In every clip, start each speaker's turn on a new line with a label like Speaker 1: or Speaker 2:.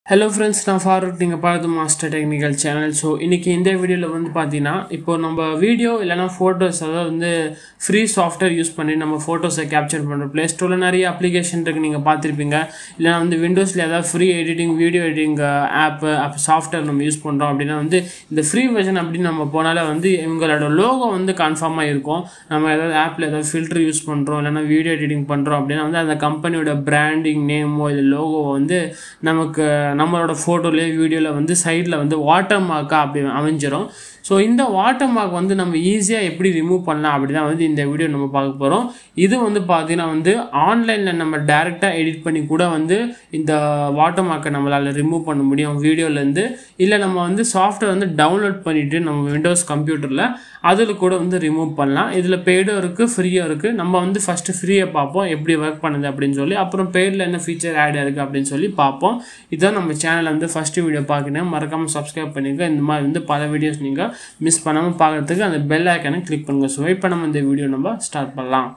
Speaker 1: hello friends நான் ஃபாரூக் நீங்கள் பார்த்து மாஸ்டர் டெக்னிக்கல் சேனல் ஸோ இன்றைக்கி இந்த வீடியோவில் வந்து பார்த்தீங்கன்னா இப்போ நம்ம வீடியோ இல்லைனா ஃபோட்டோஸ் அதாவது வந்து ஃப்ரீ சாஃப்ட்வேர் யூஸ் பண்ணி நம்ம ஃபோட்டோஸை கேப்சர் பண்ணுறோம் ப்ளே ஸ்டோரில் நிறைய அப்ளிகேஷன் இருக்குது நீங்கள் பார்த்துருப்பீங்க இல்லைனா வந்து விண்டோஸில் ஏதாவது free editing video editing app app software நம்ம யூஸ் பண்ணுறோம் அப்படின்னா வந்து இந்த ஃப்ரீ வெர்ஷன் அப்படின்னு நம்ம போனாலே வந்து இவங்களோட லோகோ வந்து கன்ஃபார்மாக இருக்கும் நம்ம ஏதாவது ஆப்பில் ஏதாவது ஃபில்டர் யூஸ் பண்ணுறோம் இல்லைனா வீடியோ எடிட்டிங் பண்ணுறோம் அப்படின்னா வந்து அந்த கம்பெனியோட பிராண்டிங் நேமோ இல்லை லோகோவோ வந்து நமக்கு நம்மளோட ஃபோட்டோலேயே வீடியோவில் வந்து சைடில் வந்து வாட்டர் மார்க்காக அப்படி அமைஞ்சிரும் ஸோ இந்த வாட்டர் மார்க் வந்து நம்ம ஈஸியாக எப்படி ரிமூவ் பண்ணலாம் அப்படி தான் வந்து இந்த வீடியோ நம்ம பார்க்க போகிறோம் இது வந்து பார்த்தீங்கன்னா வந்து ஆன்லைனில் நம்ம டேரெக்டாக எடிட் பண்ணி கூட வந்து இந்த வாட்டர் மார்க்கை நம்மளால் ரிமூவ் பண்ண முடியும் வீடியோலேருந்து இல்லை நம்ம வந்து சாஃப்ட்வேர் வந்து டவுன்லோட் பண்ணிவிட்டு நம்ம விண்டோஸ் கம்ப்யூட்டரில் அதில் கூட வந்து ரிமூவ் பண்ணலாம் இதில் பெய்டும் இருக்குது ஃப்ரீயும் இருக்குது நம்ம வந்து ஃபஸ்ட்டு ஃப்ரீயை பார்ப்போம் எப்படி ஒர்க் பண்ணுது அப்படின்னு சொல்லி அப்புறம் பெய்டில் என்ன ஃபீச்சர் ஆட் இருக்குது அப்படின்னு சொல்லி பார்ப்போம் இதுதான் நம்ம சேனலில் வந்து ஃபஸ்ட்டு வீடியோ பார்க்கணும் மறக்காமல் சப்ஸ்கிரைப் பண்ணிக்க இந்த மாதிரி வந்து பல வீடியோஸ் நீங்கள் மிஸ் பண்ணாமல் பார்க்குறதுக்கு அந்த பெல் ஐக்கனை கிளிக் பண்ணுங்கள் ஸோ இப்போ நம்ம இந்த வீடியோ நம்ம ஸ்டார்ட் பண்ணலாம்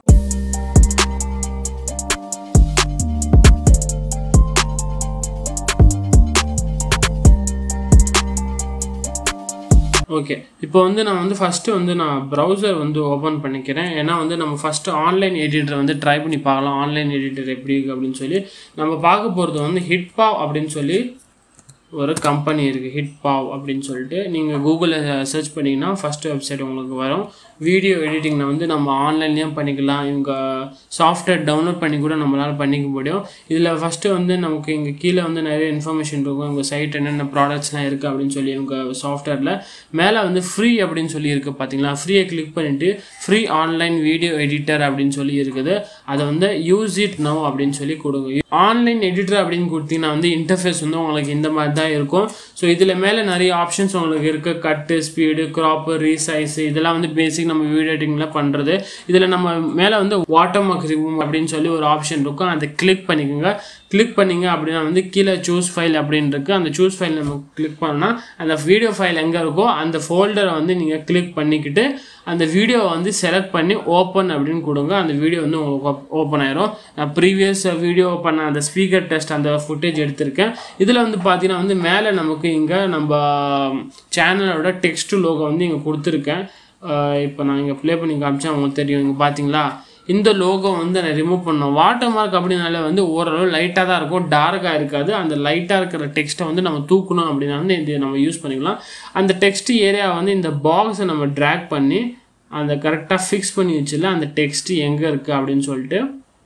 Speaker 1: ஓகே இப்போ வந்து நான் வந்து ஃபஸ்ட்டு வந்து நான் ப்ரௌசர் வந்து ஓப்பன் பண்ணிக்கிறேன் ஏன்னா வந்து நம்ம ஃபஸ்ட்டு ஆன்லைன் எடிட்டர் வந்து ட்ரை பண்ணி பார்க்கலாம் ஆன்லைன் எடிட்டர் எப்படி இருக்குது அப்படின்னு சொல்லி நம்ம பார்க்க போகிறது வந்து ஹிட்பாவ் அப்படின்னு சொல்லி ஒரு கம்பெனி இருக்குது ஹிட்பாவ் அப்படின்னு சொல்லிட்டு நீங்கள் கூகுளில் சர்ச் பண்ணிங்கன்னா ஃபஸ்ட்டு வெப்சைட் உங்களுக்கு வரும் வீடியோ எடிட்டிங்கில் வந்து நம்ம ஆன்லைன்லேயும் பண்ணிக்கலாம் இவங்க சாஃப்ட்வேர் டவுன்லோட் பண்ணி கூட நம்மளால் பண்ணிக்க முடியும் இதில் ஃபஸ்ட்டு வந்து நமக்கு இங்கே கீழே வந்து நிறைய இன்ஃபர்மேஷன் இருக்கும் இவங்க சைட் என்னென்ன ப்ராடக்ட்ஸ்லாம் இருக்குது அப்படின்னு சொல்லி இவங்க சாஃப்ட்வேரில் மேலே வந்து ஃப்ரீ அப்படின்னு சொல்லி இருக்குது பார்த்தீங்களா ஃப்ரீயை கிளிக் பண்ணிவிட்டு ஃப்ரீ ஆன்லைன் வீடியோ எடிட்டர் அப்படின்னு சொல்லி இருக்குது அதை வந்து யூஸ் இட் நவ் அப்படின்னு சொல்லி கொடுங்க ஆன்லைன் எடிட்டர் அப்படின்னு கொடுத்தீங்கன்னா வந்து இன்டர்ஃபேஸ் வந்து உங்களுக்கு இந்த மாதிரி தான் இருக்கும் ஸோ இதில் மேலே நிறைய ஆப்ஷன்ஸ் உங்களுக்கு இருக்குது கட்டு ஸ்பீடு க்ராப்பு ரீசைஸ் இதெல்லாம் வந்து பேசிக் நம்ம வீடியோ எடிட்டிங்கில் பண்ணுறது இதில் நம்ம மேலே வந்து வாட்டர் மார்க் ரிமூவ் அப்படின்னு சொல்லி ஒரு ஆப்ஷன் இருக்கும் அதை கிளிக் பண்ணிக்கோங்க கிளிக் பண்ணிங்க அப்படின்னா வந்து கீழே சூஸ் ஃபைல் அப்படின்னு இருக்குது அந்த சூஸ் ஃபைல் நம்ம கிளிக் பண்ணால் அந்த வீடியோ ஃபைல் எங்கே இருக்கோ அந்த ஃபோல்டரை வந்து நீங்கள் கிளிக் பண்ணிக்கிட்டு அந்த வீடியோவை வந்து செலக்ட் பண்ணி ஓப்பன் அப்படின்னு கொடுங்க அந்த வீடியோ வந்து உங்களுக்கு ஓப்பன் ஆயிரும் நான் ப்ரீவியஸ் வீடியோ பண்ண அந்த ஸ்பீக்கர் டெஸ்ட் அந்த ஃபுட்டேஜ் எடுத்திருக்கேன் இதில் வந்து பார்த்தீங்கன்னா வந்து மேலே நமக்கு இங்கே நம்ம சேனலோட டெக்ஸ்ட் லோகோ வந்து இங்கே கொடுத்துருக்கேன் இப்போ நான் இங்கே ப்ளே பண்ணி காமிச்சேன் உங்களுக்கு தெரியும் இங்கே பார்த்தீங்களா இந்த லோகோ வந்து நான் ரிமூவ் பண்ணோம் வாட்டர் மார்க் அப்படின்னால வந்து ஓரளவு லைட்டாக தான் இருக்கும் டார்க்காக இருக்காது அந்த லைட்டாக இருக்கிற டெக்ஸ்ட்டை வந்து நம்ம தூக்கணும் அப்படின்னா வந்து இது நம்ம யூஸ் பண்ணிக்கலாம் அந்த டெக்ஸ்ட் ஏரியா வந்து இந்த பாக்ஸை நம்ம ட்ராக் பண்ணி அந்த கரெக்டாக ஃபிக்ஸ் பண்ணி வச்சுல அந்த டெக்ஸ்ட் எங்கே இருக்குது அப்படின்னு சொல்லிட்டு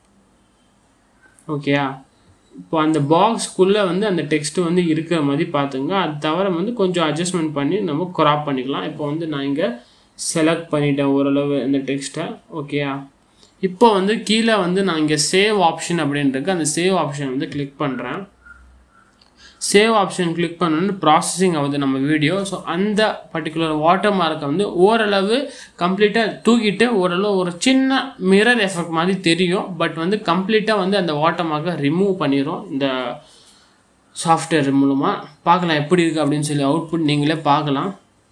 Speaker 1: ஓகேயா இப்போ அந்த பாக்ஸ்க்குள்ளே வந்து அந்த டெக்ஸ்ட் வந்து இருக்கிற மாதிரி பார்த்துங்க அது தவிர வந்து கொஞ்சம் அட்ஜஸ்ட்மெண்ட் பண்ணி நம்ம க்ராப் பண்ணிக்கலாம் இப்போ வந்து நான் இங்கே செலக்ட் பண்ணிட்டேன் ஓரளவு இந்த டெக்ஸ்ட்டை ஓகேயா இப்போ வந்து கீழே வந்து நான் இங்கே சேவ் ஆப்ஷன் அப்படின்ட்டு அந்த சேவ் ஆப்ஷன் வந்து கிளிக் பண்ணுறேன் சேவ் ஆப்ஷன் கிளிக் பண்ணணுன்னு ப்ராசஸிங் ஆகுது நம்ம வீடியோ ஸோ அந்த பர்டிகுலர் வாட்டர் மார்க்கை வந்து ஓரளவு கம்ப்ளீட்டாக தூக்கிட்டு ஓரளவு ஒரு சின்ன மிரர் எஃபெக்ட் மாதிரி தெரியும் பட் வந்து கம்ப்ளீட்டாக வந்து அந்த வாட்டர் மார்க்கை ரிமூவ் பண்ணிடும் இந்த சாஃப்ட்வேர் மூலமாக பார்க்கலாம் எப்படி இருக்குது அப்படின்னு சொல்லி அவுட்புட் நீங்களே பார்க்கலாம்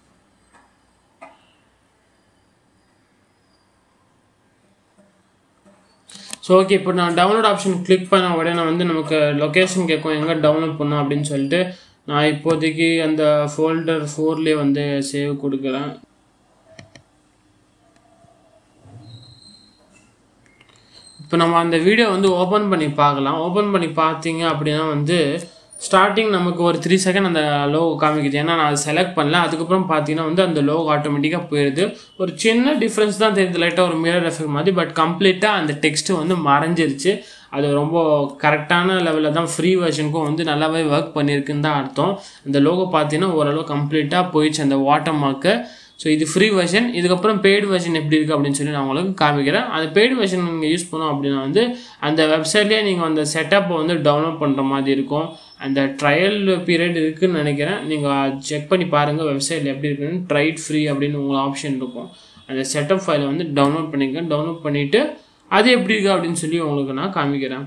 Speaker 1: ஸோ ஓகே இப்போ நான் டவுன்லோட் ஆப்ஷன் கிளிக் பண்ண உடனே வந்து நமக்கு லொக்கேஷன் கேட்கும் எங்கே டவுன்லோட் பண்ணோம் அப்படின்னு சொல்லிட்டு நான் இப்போதைக்கு அந்த ஃபோல்டர் ஃபோர்லேயே வந்து சேவ் கொடுக்குறேன் இப்போ நம்ம அந்த வீடியோ வந்து ஓப்பன் பண்ணி பார்க்கலாம் ஓப்பன் பண்ணி பார்த்தீங்க அப்படின்னா வந்து ஸ்டார்டிங் நமக்கு ஒரு த்ரீ செகண்ட் அந்த லோகோ காமிக்குது ஏன்னா நான் அதை செலக்ட் பண்ணல அதுக்கப்புறம் பார்த்தீங்கன்னா வந்து அந்த லோகோ ஆட்டோமேட்டிக்காக போயிடுது ஒரு சின்ன டிஃப்ரென்ஸ் தான் தெரியுது லைட்டாக ஒரு மிரர் எஃபெக்ட் மாதிரி பட் கம்ப்ளீட்டாக அந்த டெக்ஸ்ட்டு வந்து மறைஞ்சிருச்சு அது ரொம்ப கரெக்டான லெவலில் தான் ஃப்ரீ வெர்ஷனுக்கும் வந்து நல்லாவே ஒர்க் பண்ணியிருக்குன்னு தான் அர்த்தம் அந்த லோகோ பார்த்தீங்கன்னா ஓரளவு கம்ப்ளீட்டாக போயிடுச்சு அந்த வாட்டர் மார்க்கு ஸோ இது ஃப்ரீ வெர்ஷன் இதுக்கப்புறம் பெய்டு வெர்ஷன் எப்படி இருக்குது அப்படின்னு சொல்லி நான் உங்களுக்கு காமிக்கிறேன் அந்த பெய்டு வெர்ஷன் நீங்கள் யூஸ் பண்ணோம் அப்படின்னா வந்து அந்த வெப்சைட்லேயே நீங்கள் அந்த செட்டப்பை வந்து டவுன்லோட் பண்ணுற மாதிரி இருக்கும் அந்த ட்ரையல் பீரியட் இருக்குதுன்னு நினைக்கிறேன் நீங்கள் செக் பண்ணி பாருங்கள் வெப்சைட்டில் எப்படி இருக்குன்னு ட்ரைட் ஃப்ரீ அப்படின்னு உங்களுக்கு ஆப்ஷன் இருக்கும் அந்த செட்டப் ஃபைலை வந்து டவுன்லோட் பண்ணிக்க டவுன்லோட் பண்ணிவிட்டு அது எப்படி இருக்குது அப்படின்னு சொல்லி உங்களுக்கு நான் காமிக்கிறேன்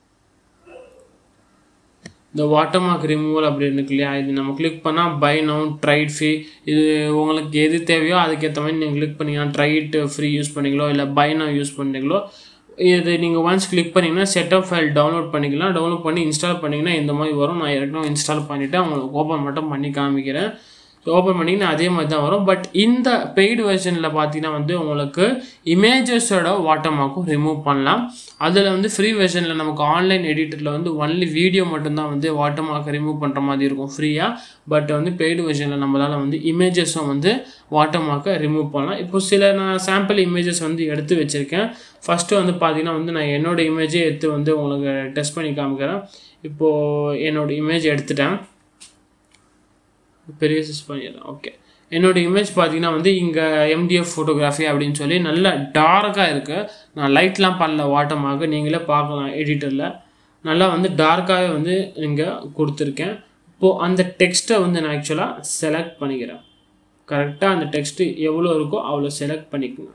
Speaker 1: இந்த வாட்டர் மார்க் ரிமூவல் அப்படின்னு இருக்கு இல்லையா இது நம்ம கிளிக் பண்ணால் பை நவுன் ட்ரைட் ஃப்ரீ இது உங்களுக்கு எது தேவையோ அதுக்கேற்ற மாதிரி நீங்கள் கிளிக் பண்ணிக்கலாம் ட்ரைட் ஃப்ரீ யூஸ் பண்ணிங்களோ இல்லை பை நவ் யூஸ் பண்ணுறீங்களோ இது நீங்கள் ஒன்ஸ் கிளிக் பண்ணிங்கன்னா செட்டப் ஃபைல் டவுன்லோட் பண்ணிக்கலாம் டவுன்லோட் பண்ணி இன்ஸ்டால் பண்ணிங்கன்னா இந்த மாதிரி வரும் நான் ஏற்கனவே இன்ஸ்டால் பண்ணிவிட்டு அவங்களுக்கு ஓப்பன் மட்டும் பண்ணி காமிக்கிறேன் ஸோ ஓப்பன் பண்ணிங்கன்னா அதே மாதிரி தான் வரும் பட் இந்த பெய்டு வெர்ஷனில் பார்த்தீங்கன்னா வந்து உங்களுக்கு இமேஜஸோட வாட்டர்மார்க்கும் ரிமூவ் பண்ணலாம் அதில் வந்து ஃப்ரீ வெர்ஷனில் நமக்கு ஆன்லைன் எடிட்டரில் வந்து ஒன்லி வீடியோ மட்டும்தான் வந்து வாட்டர்மார்க்கை ரிமூவ் பண்ணுற மாதிரி இருக்கும் ஃப்ரீயாக பட் வந்து பெய்டு வெர்ஷனில் நம்மளால் வந்து இமேஜஸும் வந்து வாட்டர்மார்க்கை ரிமூவ் பண்ணலாம் இப்போ சில நான் சாம்பிள் இமேஜஸ் வந்து எடுத்து வச்சுருக்கேன் ஃபஸ்ட்டு வந்து பார்த்தீங்கன்னா வந்து நான் என்னோட இமேஜே எடுத்து வந்து உங்களுக்கு டெஸ்ட் பண்ணி காமிக்கிறேன் இப்போது என்னோட இமேஜ் எடுத்துட்டேன் பெரிய சைஸ் பண்ணிடுறேன் ஓகே என்னோட இமேஜ் பார்த்தீங்கன்னா வந்து இங்கே எம்டிஎஃப் ஃபோட்டோகிராஃபி அப்படின்னு சொல்லி நல்ல டார்க்காக இருக்குது நான் லைட்லாம் பண்ணல வாட்டமாக நீங்களே பார்க்கலாம் எடிட்டரில் நல்லா வந்து டார்க்காகவே வந்து இங்கே கொடுத்துருக்கேன் இப்போது அந்த டெக்ஸ்ட்டை வந்து நான் ஆக்சுவலாக செலக்ட் பண்ணிக்கிறேன் கரெக்டாக அந்த டெக்ஸ்ட்டு எவ்வளோ இருக்கோ அவ்வளோ செலக்ட் பண்ணிக்கோங்க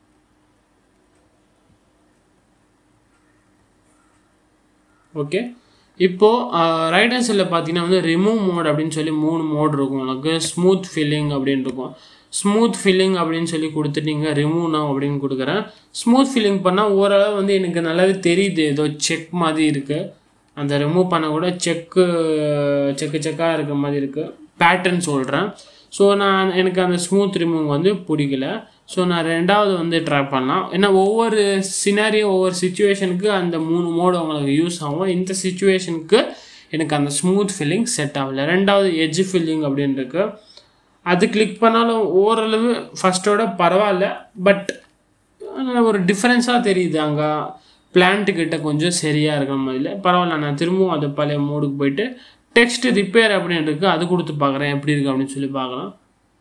Speaker 1: ஓகே இப்போது ரைட் ஹேண்ட் சைடில் பார்த்தீங்கன்னா வந்து ரிமூவ் மோட் அப்படின்னு சொல்லி மூணு மோட் இருக்கும் உங்களுக்கு ஸ்மூத் ஃபில்லிங் அப்படின்னு இருக்கும் ஸ்மூத் ஃபில்லிங் அப்படின்னு சொல்லி கொடுத்துட்டீங்க ரிமூவ் நான் அப்படின்னு கொடுக்குறேன் ஸ்மூத் ஃபில்லிங் பண்ணால் ஓரளவு வந்து எனக்கு நல்லாவே தெரியுது ஏதோ செக் மாதிரி இருக்குது அந்த ரிமூவ் பண்ண கூட செக்கு செக்கு செக்காக இருக்க மாதிரி இருக்குது பேட்டர்ன் சொல்கிறேன் ஸோ நான் எனக்கு அந்த ஸ்மூத் ரிமூவ் வந்து பிடிக்கல ஸோ நான் ரெண்டாவது வந்து ட்ரை பண்ணலாம் ஏன்னா ஒவ்வொரு சினாரியோ ஒவ்வொரு சுச்சுவேஷனுக்கு அந்த மூணு மோடு உங்களுக்கு யூஸ் ஆகும் இந்த சுச்சுவேஷனுக்கு எனக்கு அந்த ஸ்மூத் ஃபில்லிங் செட் ஆகலை ரெண்டாவது எட்ஜ் ஃபில்லிங் அப்படின்னு இருக்கு அது கிளிக் பண்ணாலும் ஓரளவு ஃபஸ்ட்டோட பரவாயில்ல பட் ஒரு டிஃப்ரென்ஸாக தெரியுது அங்கே பிளான்ட்டு கிட்ட கொஞ்சம் சரியாக இருக்கிற மாதிரி பரவாயில்ல நான் திரும்பவும் அது பழைய மோடுக்கு போயிட்டு டெக்ஸ்ட் ரிப்பேர் அப்படின்னு இருக்கு அது கொடுத்து பார்க்குறேன் எப்படி இருக்குது அப்படின்னு சொல்லி பார்க்கலாம்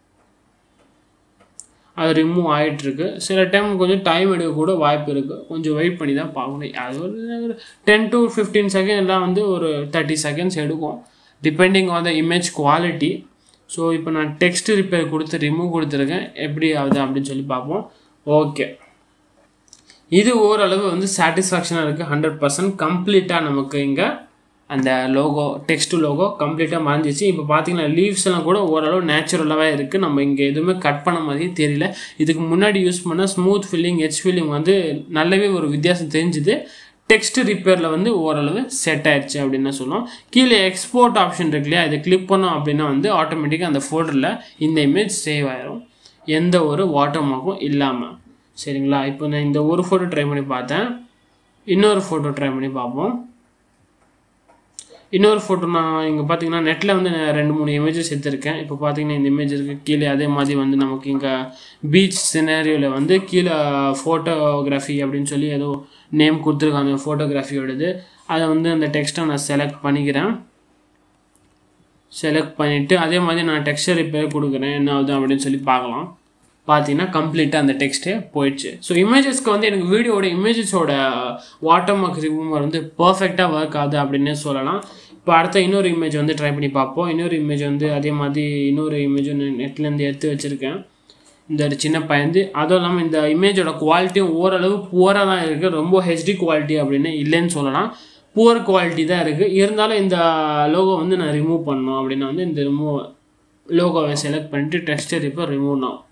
Speaker 1: அது ரிமூவ் ஆகிட்டுருக்கு சில டைம் கொஞ்சம் டைம் எடுக்க கூட வாய்ப்பு இருக்குது கொஞ்சம் வெயிட் பண்ணி தான் பார்க்கணும் அது ஒரு டென் டு ஃபிஃப்டீன் செகண்ட்லாம் வந்து ஒரு தேர்ட்டி செகண்ட்ஸ் எடுக்கும் depending on the image quality so இப்போ நான் டெக்ஸ்ட் ரிப்பேர் கொடுத்து ரிமூவ் கொடுத்துருக்கேன் எப்படி ஆகுது அப்படின்னு சொல்லி பார்ப்போம் ஓகே இது ஓரளவு வந்து சாட்டிஸ்ஃபேக்ஷனாக இருக்குது ஹண்ட்ரட் பர்சன்ட் கம்ப்ளீட்டாக நமக்கு இங்கே அந்த லோகோ டெக்ஸ்ட் லோகோ கம்ப்ளீட்டாக மறைஞ்சிச்சு இப்போ பார்த்தீங்கன்னா லீவ்ஸ் எல்லாம் கூட ஓரளவு நேச்சுரலாகவே இருக்குது நம்ம இங்கே எதுவுமே கட் பண்ண மாதிரியே தெரியல இதுக்கு முன்னாடி யூஸ் பண்ண ஸ்மூத் ஃபில்லிங் ஹெச் ஃபில்லிங் வந்து நல்லாவே ஒரு வித்தியாசம் தெரிஞ்சுது டெக்ஸ்ட் ரிப்பேரில் வந்து ஓரளவு செட் ஆயிடுச்சு அப்படின்னு சொல்லலாம் கீழே எக்ஸ்போர்ட் ஆப்ஷன் இருக்கு இல்லையா இதை கிளிக் பண்ணோம் அப்படின்னா வந்து ஆட்டோமேட்டிக்காக அந்த ஃபோல்டரில் இந்த இமேஜ் சேவ் ஆயிரும் எந்த ஒரு வாட்டர் மார்க்கும் இல்லாமல் சரிங்களா இப்போ நான் இந்த ஒரு ஃபோட்டோ ட்ரை பண்ணி பார்த்தேன் இன்னொரு ஃபோட்டோ ட்ரை பண்ணி பார்ப்போம் இன்னொரு ஃபோட்டோ நான் இங்கே பார்த்தீங்கன்னா நெட்டில் வந்து நான் ரெண்டு மூணு இமேஜஸ் எடுத்திருக்கேன் இப்போ பார்த்தீங்கன்னா இந்த இமேஜ் இருக்குது கீழே அதே மாதிரி வந்து நமக்கு இங்கே பீச் சினாரியோவில் வந்து கீழே ஃபோட்டோகிராஃபி அப்படின்னு சொல்லி ஏதோ நேம் கொடுத்துருக்காங்க ஃபோட்டோகிராஃபியோடது அதை வந்து அந்த டெக்ஸ்ட்டை நான் செலக்ட் பண்ணிக்கிறேன் செலக்ட் பண்ணிவிட்டு அதே மாதிரி நான் டெக்ஸ்டர் ரிப்பேர் கொடுக்குறேன் என்ன ஆகுது அப்படின்னு சொல்லி பார்க்கலாம் பார்த்தீங்கன்னா கம்ப்ளீட்டாக அந்த டெக்ஸ்ட்டே போயிடுச்சு ஸோ இமேஜஸ்க்கு வந்து எனக்கு வீடியோட இமேஜஸோட வாட்டர் மார்க் ரிமூவர் வந்து பர்ஃபெக்டாக ஒர்க் ஆகுது அப்படின்னே சொல்லலாம் இப்போ அடுத்த இன்னொரு இமேஜ் வந்து ட்ரை பண்ணி பார்ப்போம் இன்னொரு இமேஜ் வந்து அதே மாதிரி இன்னொரு இமேஜ் நெட்லேருந்து எடுத்து வச்சுருக்கேன் இந்த ஒரு சின்ன பயந்து அதுவும் இல்லாமல் இந்த இமேஜோட குவாலிட்டியும் ஓரளவு புவராக தான் இருக்குது ரொம்ப ஹெச்டி குவாலிட்டி அப்படின்னு இல்லைன்னு சொல்லலாம் புவர் குவாலிட்டி தான் இருக்குது இருந்தாலும் இந்த லோகோ வந்து நான் ரிமூவ் பண்ணணும் அப்படின்னா வந்து இந்த ரிமூவ் லோகோவை செலக்ட் பண்ணிட்டு டெஸ்டர் இப்போ ரிமூவ் நான்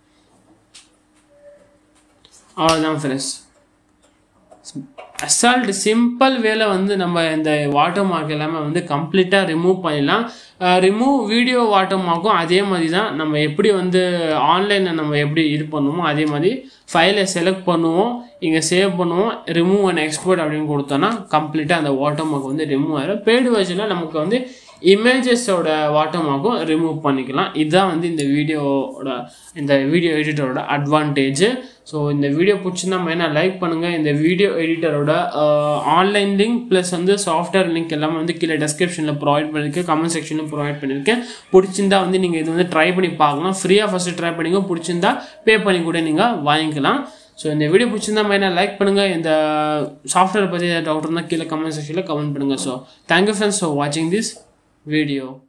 Speaker 1: அவ்வளோதான் ஃப்ரெண்ட்ஸ் அசால்ட் சிம்பிள் வேலை வந்து நம்ம இந்த வாட்டர் மார்க் எல்லாமே வந்து கம்ப்ளீட்டாக ரிமூவ் பண்ணிடலாம் ரிமூவ் வீடியோ வாட்டர் மார்க்கும் அதே மாதிரி தான் நம்ம எப்படி வந்து ஆன்லைனில் நம்ம எப்படி இது பண்ணுவோமோ அதே மாதிரி ஃபைலை செலக்ட் பண்ணுவோம் இங்கே சேவ் பண்ணுவோம் ரிமூவ் அண்ட் எக்ஸ்போர்ட் அப்படின்னு கொடுத்தோன்னா கம்ப்ளீட்டாக அந்த வாட்டர் மார்க் வந்து ரிமூவ் ஆகிடும் பெய்டு வெர்ஷனில் நமக்கு வந்து இமேஜஸோட வாட்டர் மார்க்கும் ரிமூவ் பண்ணிக்கலாம் இதுதான் வந்து இந்த வீடியோவோட இந்த வீடியோ எடிட்டரோட அட்வான்டேஜ் ஸோ இந்த வீடியோ பிடிச்சிருந்தா மெயினாக லைக் பண்ணுங்கள் இந்த வீடியோ எடிட்டரோட ஆன்லைன் லிங்க் ப்ளஸ் வந்து சாஃப்ட்வேர் லிங்க் எல்லாமே வந்து கீழே டெஸ்கிரிப்ஷனில் ப்ரொவைட் பண்ணியிருக்கேன் கமெண்ட் செக்ஷனில் ப்ரொவைட் பண்ணியிருக்கேன் பிடிச்சிருந்தா வந்து நீங்கள் இது வந்து ட்ரை பண்ணி பார்க்கலாம் ஃப்ரீயாக ஃபஸ்ட்டு ட்ரை பண்ணிங்க பிடிச்சிருந்தா பே பண்ணி கூட நீங்கள் வாங்கிக்கலாம் ஸோ இந்த வீடியோ பிடிச்சிருந்தா மெயினாக லைக் பண்ணுங்கள் இந்த சாஃப்ட்வேர் பற்றி டவுட் இருந்தால் கீழே கமெண்ட் செக்ஷனில் கமெண்ட் பண்ணுங்கள் ஸோ தேங்க்யூ ஃப்ரெண்ட்ஸ் ஃபார் வாட்சிங் திஸ் video